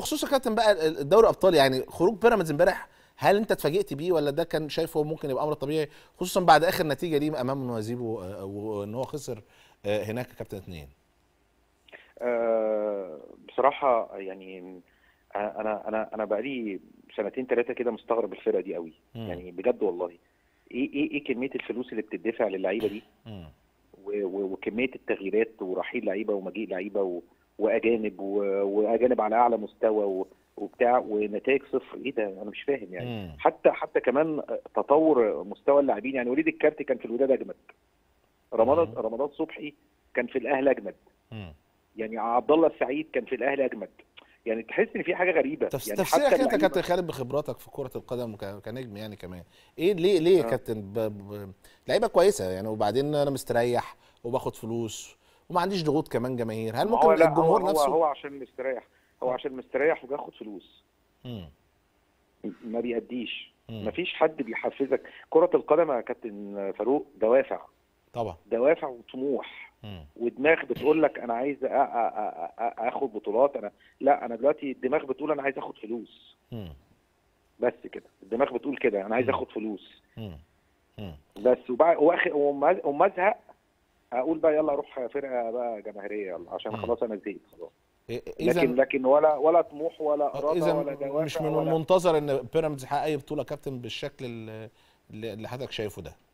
بخصوص يا كابتن بقى الدوري ابطال يعني خروج بيراميدز امبارح هل انت اتفاجئت بيه ولا ده كان شايفه ممكن يبقى امر طبيعي خصوصا بعد اخر نتيجه ليه امام نوازيب وان هو خسر آه، هناك يا كابتن اثنين آه، بصراحة يعني أنا أنا أنا بقالي سنتين ثلاثة كده مستغرب الفرقة دي قوي مم. يعني بجد والله إيه إيه إيه كمية الفلوس اللي بتدفع للعيبة دي مم. و- و- وكمية التغييرات ورحيل لعيبة ومجيء لعيبة و- وأجانب و- وأجانب على أعلى مستوى و- وبتاع ونتائج صفر إيه ده أنا مش فاهم يعني مم. حتى حتى كمان تطور مستوى اللاعبين يعني وليد الكارتي كان في الوداد أجمد رمضان مم. رمضان صبحي كان في الأهلي أجمد مم. يعني عبد الله السعيد كان في الاهلي اجمد يعني تحس ان في حاجه غريبه تفس- يعني تفسيرك انت اللعيبة- كابتن خالد بخبراتك في كره القدم ك- كنجم يعني كمان ايه ليه ليه يا آه. كابتن ب... ب... لعيبه كويسه يعني وبعدين انا مستريح وباخد فلوس وما عنديش ضغوط كمان جماهير هل ما ممكن هو لا الجمهور هو نفسه هو, هو عشان مستريح هو عشان مستريح وبياخد فلوس مم. ما بيأديش مم. ما فيش حد بيحفزك كرة القدم يا كابتن فاروق دوافع طبعا دوافع وطموح مم. ودماغ بتقول لك انا عايز أ- أ- أ- أ- اخد بطولات انا لا انا دلوقتي الدماغ بتقول انا عايز اخد فلوس مم. بس كده الدماغ بتقول كده انا عايز مم. اخد فلوس مم. مم. بس وبعد وآخر- وما وما ازهق اقول بقى يلا اروح فرقه بقى جماهيريه يلا عشان مم. خلاص انا زهقت خلاص إيه- لكن اذا لكن ولا ولا طموح ولا اراده اذا ولا دوافع مش من ولا المنتظر ان بيراميدز يحقق اي بطوله كابتن بالشكل اللي, اللي حضرتك شايفه ده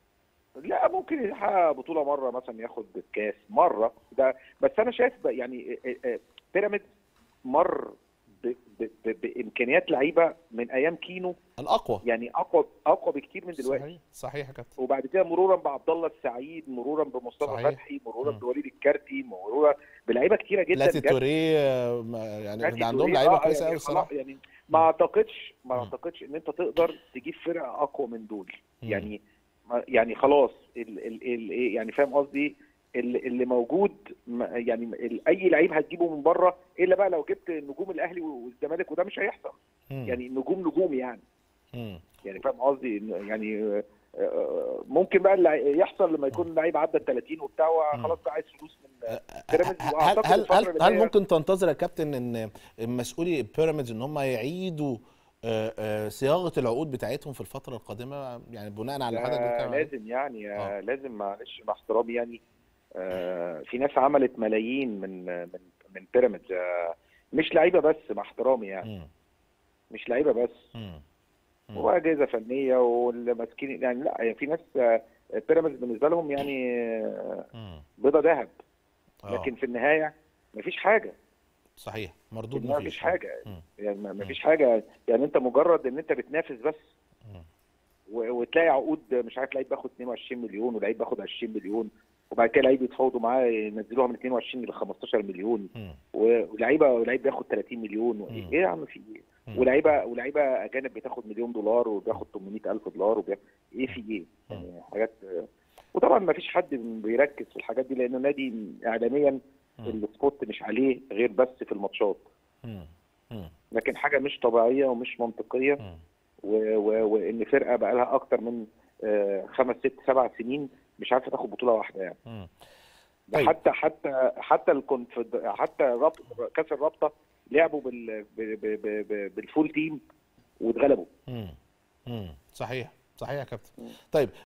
لا ممكن يحقق بطوله مره مثلا ياخد كاس مره ده بس انا شايف بقى يعني آه، آه، بيراميدز مر ب- ب- ب- بامكانيات لعيبه من ايام كينو الاقوى يعني اقوى اقوى بكتير من دلوقتي صحيح صحيح يا كابتن وبعد كده مرورا بعبد الله السعيد مرورا بمصطفى صحيح. فتحي مرورا مم. بوليد الكارتي مرورا بلعيبه كتيره جدا لاتي جت. توريه آه، ما- يعني نادي ده عندهم توريه، لعيبه آه، كويسه يعني قوي خلاص الصراحه يعني ما اعتقدش ما مم. اعتقدش ان انت تقدر تجيب فرقه اقوى من دول مم. يعني ما- يعني خلاص ال ال ال إيه يعني فاهم قصدي اللي اللي موجود ما- يعني ال- اي لعيب هتجيبه من بره الا بقى لو جبت نجوم الاهلي والزمالك وده مش هيحصل مم. يعني نجوم نجوم يعني مم. يعني فاهم قصدي إن- يعني آه، آه، ممكن بقى اللي يحصل لما يكون لعيب عدى ال 30 وبتاع خلاص بقى عايز فلوس من بيراميدز هل واعتقد هل الفترة هل, اللي هل جاية- ممكن تنتظر يا كابتن ان مسؤولي بيراميدز ان هم يعيدوا آه، آه، صياغه العقود بتاعتهم في الفتره القادمه يعني بناء على اللي حضرتك لا، بتتكلم عليه؟ لازم يعني آه. آه. لازم معلش مع احترامي يعني آه في ناس عملت ملايين من من من بيراميدز آه مش لعيبه بس مع احترامي يعني مم. مش لعيبه بس مم. مم. واجهزه فنيه واللي ماسكين يعني لا يعني في ناس آه بيراميدز بالنسبه لهم يعني آه مم. بيضه ذهب آه، لكن في النهايه مفيش حاجه صحيح مردود ما مفيش فيش حاجه مم. يعني ما فيش حاجه يعني انت مجرد ان انت بتنافس بس مم. و- وتلاقي عقود مش عارف لعيب بياخد 22 مليون ولعيب بياخد 20 مليون وبعد كده لعيب يتفاوضوا معاه ينزلوها من 22 ل 15 مليون مم. و- ولعيبه ولعيب بياخد 30 مليون و- مم. ايه يا عم في ايه؟ مم. ولعيبه ولعيبه اجانب بتاخد مليون دولار وبياخد 800 الف دولار وبياخد ايه في ايه؟ يعني حاجات وطبعا ما فيش حد بيركز في الحاجات دي لانه نادي اعلاميا مم. السبوت مش عليه غير بس في الماتشات مم. مم. لكن حاجه مش طبيعيه ومش منطقيه مم. و- و- وان فرقه بقى لها اكتر من آه، خمس ست سبع سنين مش عارفه تاخد بطوله واحده يعني مم. ده طيب. حتى حتى حتى الكونفد حتى رب كاس الرابطه لعبوا بال ب- ب- ب- ب- بالفول تيم واتغلبوا مم. مم. صحيح صحيح يا كابتن طيب